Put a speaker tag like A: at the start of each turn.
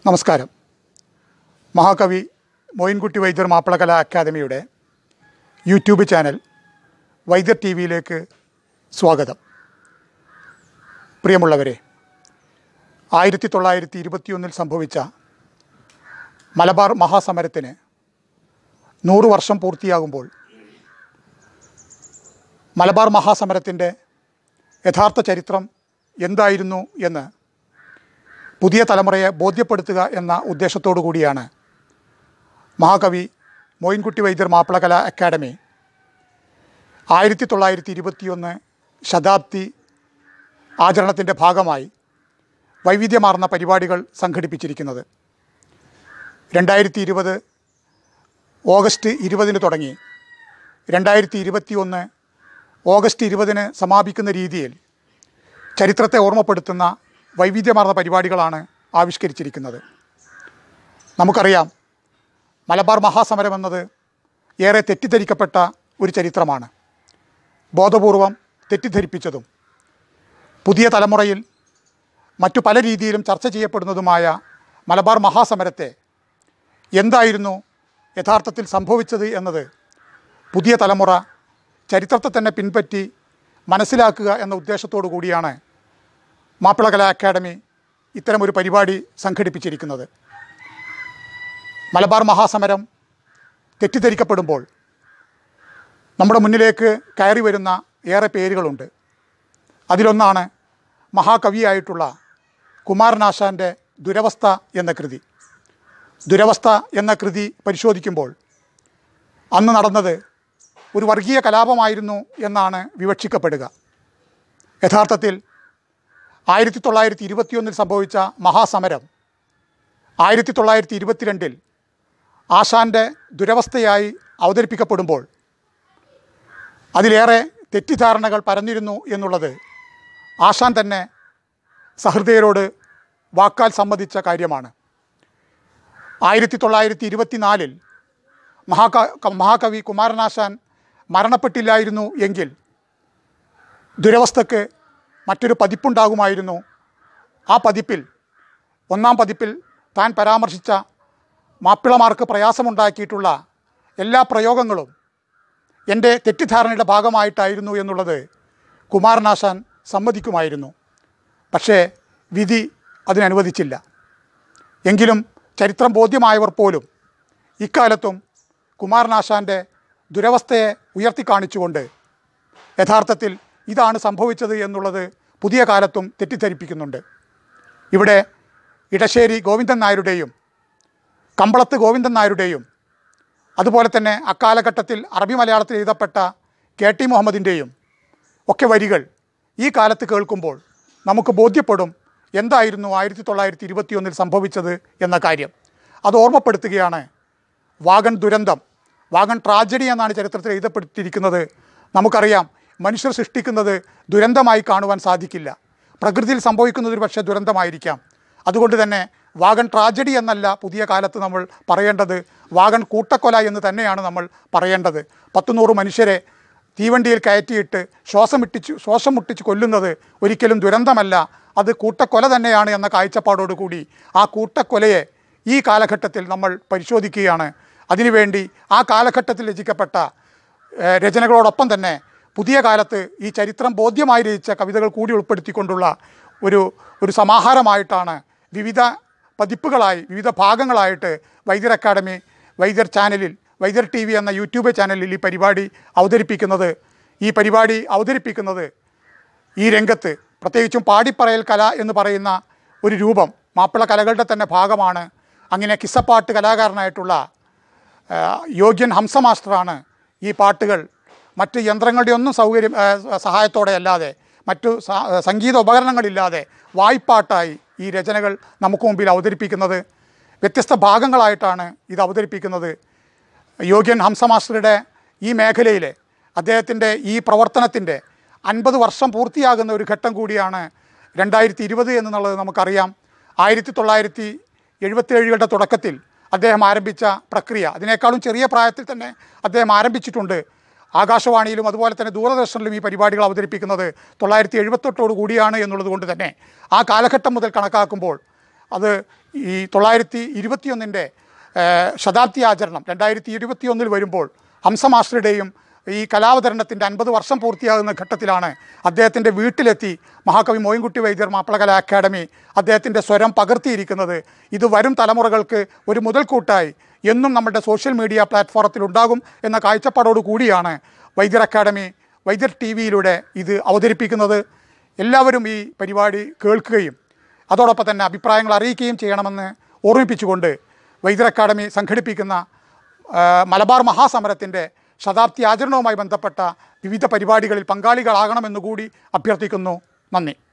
A: നമസ്കാരം മഹാകവി മോയിൻകുട്ടി വൈദ്യർ മാപ്പിളകലാ അക്കാദമിയുടെ യൂട്യൂബ് ചാനൽ വൈദ്യർ ടി വിയിലേക്ക് സ്വാഗതം പ്രിയമുള്ളവരെ ആയിരത്തി തൊള്ളായിരത്തി ഇരുപത്തിയൊന്നിൽ സംഭവിച്ച മലബാർ മഹാസമരത്തിന് നൂറ് വർഷം പൂർത്തിയാകുമ്പോൾ മലബാർ മഹാസമരത്തിൻ്റെ യഥാർത്ഥ ചരിത്രം എന്തായിരുന്നു എന്ന് പുതിയ തലമുറയെ ബോധ്യപ്പെടുത്തുക എന്ന ഉദ്ദേശത്തോടു കൂടിയാണ് മഹാകവി മോയിൻകുട്ടി വൈദ്യർ മാപ്പിളകല അക്കാദമി ആയിരത്തി തൊള്ളായിരത്തി ഇരുപത്തിയൊന്ന് ശതാബ്ദി ആചരണത്തിൻ്റെ ഭാഗമായി വൈവിധ്യമാർന്ന പരിപാടികൾ സംഘടിപ്പിച്ചിരിക്കുന്നത് രണ്ടായിരത്തി ഇരുപത് ഓഗസ്റ്റ് ഇരുപതിന് തുടങ്ങി രണ്ടായിരത്തി ഇരുപത്തിയൊന്ന് ഓഗസ്റ്റ് ഇരുപതിന് സമാപിക്കുന്ന രീതിയിൽ ചരിത്രത്തെ ഓർമ്മപ്പെടുത്തുന്ന വൈവിധ്യമാർന്ന പരിപാടികളാണ് ആവിഷ്കരിച്ചിരിക്കുന്നത് നമുക്കറിയാം മലബാർ മഹാസമരം എന്നത് ഏറെ തെറ്റിദ്ധരിക്കപ്പെട്ട ഒരു ചരിത്രമാണ് ബോധപൂർവം തെറ്റിദ്ധരിപ്പിച്ചതും പുതിയ തലമുറയിൽ മറ്റു പല രീതിയിലും ചർച്ച ചെയ്യപ്പെടുന്നതുമായ മലബാർ മഹാസമരത്തെ എന്തായിരുന്നു യഥാർത്ഥത്തിൽ സംഭവിച്ചത് എന്നത് പുതിയ തലമുറ ചരിത്രത്തെ തന്നെ പിൻപറ്റി മനസ്സിലാക്കുക എന്ന ഉദ്ദേശത്തോടു കൂടിയാണ് മാപ്പിളകലാ അക്കാദമി ഇത്തരമൊരു പരിപാടി സംഘടിപ്പിച്ചിരിക്കുന്നത് മലബാർ മഹാസമരം തെറ്റിദ്ധരിക്കപ്പെടുമ്പോൾ നമ്മുടെ മുന്നിലേക്ക് കയറി വരുന്ന ഏറെ പേരുകളുണ്ട് അതിലൊന്നാണ് മഹാകവിയായിട്ടുള്ള കുമാരനാശാൻ്റെ ദുരവസ്ഥ എന്ന കൃതി ദുരവസ്ഥ എന്ന കൃതി പരിശോധിക്കുമ്പോൾ അന്ന് നടന്നത് ഒരു വർഗീയ കലാപമായിരുന്നു എന്നാണ് വിവക്ഷിക്കപ്പെടുക യഥാർത്ഥത്തിൽ ആയിരത്തി തൊള്ളായിരത്തി ഇരുപത്തിയൊന്നിൽ സംഭവിച്ച മഹാസമരം ആയിരത്തി തൊള്ളായിരത്തി ഇരുപത്തിരണ്ടിൽ ആശാൻ്റെ ദുരവസ്ഥയായി അവതരിപ്പിക്കപ്പെടുമ്പോൾ അതിലേറെ തെറ്റിദ്ധാരണകൾ പരന്നിരുന്നു എന്നുള്ളത് ആശാൻ തന്നെ സഹൃദയരോട് വാക്കാൽ സമ്മതിച്ച കാര്യമാണ് ആയിരത്തി തൊള്ളായിരത്തി ഇരുപത്തിനാലിൽ മഹാക മഹാകവി കുമാരനാശാൻ മരണപ്പെട്ടില്ലായിരുന്നു എങ്കിൽ ദുരവസ്ഥക്ക് മറ്റൊരു പതിപ്പുണ്ടാകുമായിരുന്നു ആ പതിപ്പിൽ ഒന്നാം പതിപ്പിൽ താൻ പരാമർശിച്ച മാപ്പിളമാർക്ക് പ്രയാസമുണ്ടാക്കിയിട്ടുള്ള എല്ലാ പ്രയോഗങ്ങളും എൻ്റെ തെറ്റിദ്ധാരണയുടെ ഭാഗമായിട്ടായിരുന്നു എന്നുള്ളത് കുമാരനാശാൻ സമ്മതിക്കുമായിരുന്നു പക്ഷേ വിധി അതിനനുവദിച്ചില്ല എങ്കിലും ചരിത്രം ബോധ്യമായവർ പോലും ഇക്കാലത്തും കുമാരനാശാൻ്റെ ദുരവസ്ഥയെ ഉയർത്തിക്കാണിച്ചുകൊണ്ട് യഥാർത്ഥത്തിൽ ഇതാണ് സംഭവിച്ചത് എന്നുള്ളത് പുതിയ കാലത്തും തെറ്റിദ്ധരിപ്പിക്കുന്നുണ്ട് ഇവിടെ ഇടശ്ശേരി ഗോവിന്ദൻ നായരുടെയും കമ്പളത്ത് ഗോവിന്ദൻ നായരുടെയും അതുപോലെ തന്നെ അക്കാലഘട്ടത്തിൽ അറബി മലയാളത്തിൽ എഴുതപ്പെട്ട കെ ടി മുഹമ്മദിൻ്റെയും ഒക്കെ വരികൾ ഈ കാലത്ത് കേൾക്കുമ്പോൾ നമുക്ക് ബോധ്യപ്പെടും എന്തായിരുന്നു ആയിരത്തി തൊള്ളായിരത്തി ഇരുപത്തിയൊന്നിൽ സംഭവിച്ചത് എന്ന കാര്യം അത് ഓർമ്മപ്പെടുത്തുകയാണ് വാഗൺ ദുരന്തം വാഗൺ ട്രാജഡി എന്നാണ് ചരിത്രത്തിൽ എഴുതപ്പെട്ടിരിക്കുന്നത് നമുക്കറിയാം മനുഷ്യർ സൃഷ്ടിക്കുന്നത് ദുരന്തമായി കാണുവാൻ സാധിക്കില്ല പ്രകൃതിയിൽ സംഭവിക്കുന്നത് ഒരു പക്ഷേ ദുരന്തമായിരിക്കാം അതുകൊണ്ട് തന്നെ വാഗൺ ട്രാജഡി എന്നല്ല പുതിയ കാലത്ത് നമ്മൾ പറയേണ്ടത് വാഗൺ കൂട്ടക്കൊല എന്ന് തന്നെയാണ് നമ്മൾ പറയേണ്ടത് പത്തുനൂറ് മനുഷ്യരെ തീവണ്ടിയിൽ കയറ്റിയിട്ട് ശ്വാസം ഇട്ടിച്ച് ശ്വാസം മുട്ടിച്ച് കൊല്ലുന്നത് ഒരിക്കലും ദുരന്തമല്ല അത് കൂട്ടക്കൊല തന്നെയാണ് എന്ന കാഴ്ചപ്പാടോടുകൂടി ആ കൂട്ടക്കൊലയെ ഈ കാലഘട്ടത്തിൽ നമ്മൾ പരിശോധിക്കുകയാണ് അതിനുവേണ്ടി ആ കാലഘട്ടത്തിൽ രചിക്കപ്പെട്ട ഏഹ്, രചനകളോടൊപ്പം തന്നെ പുതിയ കാലത്ത് ഈ ചരിത്രം ബോധ്യമായി രചിച്ച കവിതകൾ കൂടി ഉൾപ്പെടുത്തിക്കൊണ്ടുള്ള ഒരു ഒരു സമാഹാരമായിട്ടാണ് വിവിധ പതിപ്പുകളായി വിവിധ ഭാഗങ്ങളായിട്ട് വൈദ്യർ അക്കാദമി വൈദ്യർ ചാനലിൽ വൈദ്യർ ടി വി എന്ന യൂട്യൂബ് ചാനലിൽ ഈ പരിപാടി അവതരിപ്പിക്കുന്നത് ഈ പരിപാടി അവതരിപ്പിക്കുന്നത് ഈ രംഗത്ത് പ്രത്യേകിച്ചും പാടിപ്പറയൽ കല എന്ന് പറയുന്ന ഒരു രൂപം മാപ്പിള കലകളുടെ തന്നെ ഭാഗമാണ് അങ്ങനെ കിസ്സപ്പാട്ട് കലാകാരനായിട്ടുള്ള ആ, യോഗ്യൻ ഹംസ മാസ്റ്ററാണ് ഈ പാട്ടുകൾ മറ്റ് യന്ത്രങ്ങളുടെ ഒന്നും സൗകര്യം ആ, സഹായത്തോടെ അല്ലാതെ മറ്റു സ- സംഗീത ഉപകരണങ്ങളില്ലാതെ വായ്പാട്ടായി ഈ രചനകൾ നമുക്ക് മുമ്പിൽ അവതരിപ്പിക്കുന്നത് വ്യത്യസ്ത ഭാഗങ്ങളായിട്ടാണ് ഇത് അവതരിപ്പിക്കുന്നത് യോഗ്യൻ ഹംസ മാസ്റ്ററുടെ ഈ മേഖലയിലെ അദ്ദേഹത്തിൻ്റെ ഈ പ്രവർത്തനത്തിൻ്റെ അൻപത് വർഷം പൂർത്തിയാകുന്ന ഒരു ഘട്ടം കൂടിയാണ് രണ്ടായിരത്തി ഇരുപത് എന്നുള്ളത് നമുക്കറിയാം ആയിരത്തി തൊള്ളായിരത്തി എഴുപത്തിയേഴുകളുടെ തുടക്കത്തിൽ അദ്ദേഹം ആരംഭിച്ച പ്രക്രിയ അതിനേക്കാളും ചെറിയ പ്രായത്തിൽ തന്നെ അദ്ദേഹം ആരംഭിച്ചിട്ടുണ്ട് ആകാശവാണിയിലും അതുപോലെ തന്നെ ദൂരദർശനിലും ഈ പരിപാടികൾ അവതരിപ്പിക്കുന്നത് തൊള്ളായിരത്തി എഴുപത്തെട്ടോട് കൂടിയാണ് എന്നുള്ളത് കൊണ്ട് തന്നെ ആ കാലഘട്ടം മുതൽ കണക്കാക്കുമ്പോൾ അത് ഈ തൊള്ളായിരത്തി ഇരുപത്തിയൊന്നിൻ്റെ ശതാബ്ദി ആചരണം രണ്ടായിരത്തി ഇരുപത്തിയൊന്നിൽ വരുമ്പോൾ ഹംസ മാസ്റ്ററുടെയും ഈ കലാവതരണത്തിൻ്റെ അൻപത് വർഷം പൂർത്തിയാകുന്ന ഘട്ടത്തിലാണ് അദ്ദേഹത്തിൻ്റെ വീട്ടിലെത്തി മഹാകവി മോയിൻകുട്ടി വൈദ്യർ മാപ്പിളകല അക്കാദമി അദ്ദേഹത്തിൻ്റെ സ്വരം പകർത്തിയിരിക്കുന്നത് ഇത് വരും തലമുറകൾക്ക് ഒരു മുതൽക്കൂട്ടായി എന്നും നമ്മുടെ സോഷ്യൽ മീഡിയ പ്ലാറ്റ്ഫോറത്തിൽ ഉണ്ടാകും എന്ന കാഴ്ചപ്പാടോടു കൂടിയാണ് വൈദ്യർ അക്കാദമി വൈദ്യർ ടി വിയിലൂടെ ഇത് അവതരിപ്പിക്കുന്നത് എല്ലാവരും ഈ പരിപാടി കേൾക്കുകയും അതോടൊപ്പം തന്നെ അഭിപ്രായങ്ങൾ അറിയിക്കുകയും ചെയ്യണമെന്ന് ഓർമ്മിപ്പിച്ചുകൊണ്ട് വൈദ്യർ അക്കാദമി സംഘടിപ്പിക്കുന്ന ആ, മലബാർ മഹാസമരത്തിൻ്റെ ശതാബ്ദി ആചരണവുമായി ബന്ധപ്പെട്ട വിവിധ പരിപാടികളിൽ പങ്കാളികളാകണമെന്നുകൂടി അഭ്യർത്ഥിക്കുന്നു നന്ദി